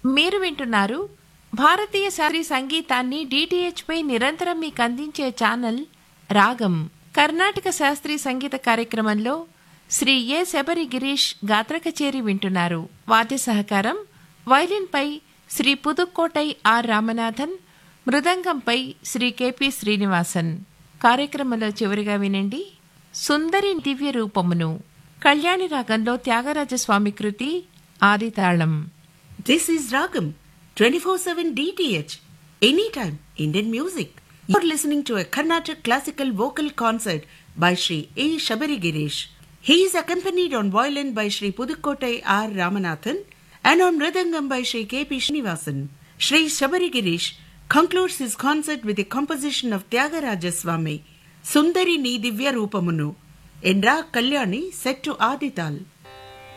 మీరు వింటున్నారు భారతీయ శాస్త్రీయ సంగీతాన్ని డిటిహెచ్ పై నిరంతరం మీకు అందించే ఛానల్ రాగం కర్ణాటక శాస్త్రీయ సంగీత కార్యక్రమంలో శ్రీ ఏ శబరి గిరీష్ గాత్ర కచేరి వింటున్నారు వాద్య సహకారం వైలిన్ పై శ్రీ పుదుక్కోటై ఆర్ రామనాథన్ మృదంగంపై శ్రీ కెపి శ్రీనివాసన్ కార్యక్రమంలో చివరిగా వినండి సుందరి దివ్య రూపమును కళ్యాణి రాగంలో త్యాగరాజస్వామి కృతి ఆదితాళం This is Ragam 24/7 DTH anytime Indian music. You're listening to a Carnatic classical vocal concert by Sri A. Shabari Girish. He is accompanied on violin by Sri Pudukkotai R. Ramanathan and on mridangam by Sri K. P. Srinivasan. Sri Shabari Girish concludes his concert with a composition of Tyagaraja Swami, Sundari Ni Divya Rupamunu, in Ra Kalyani set to Adital.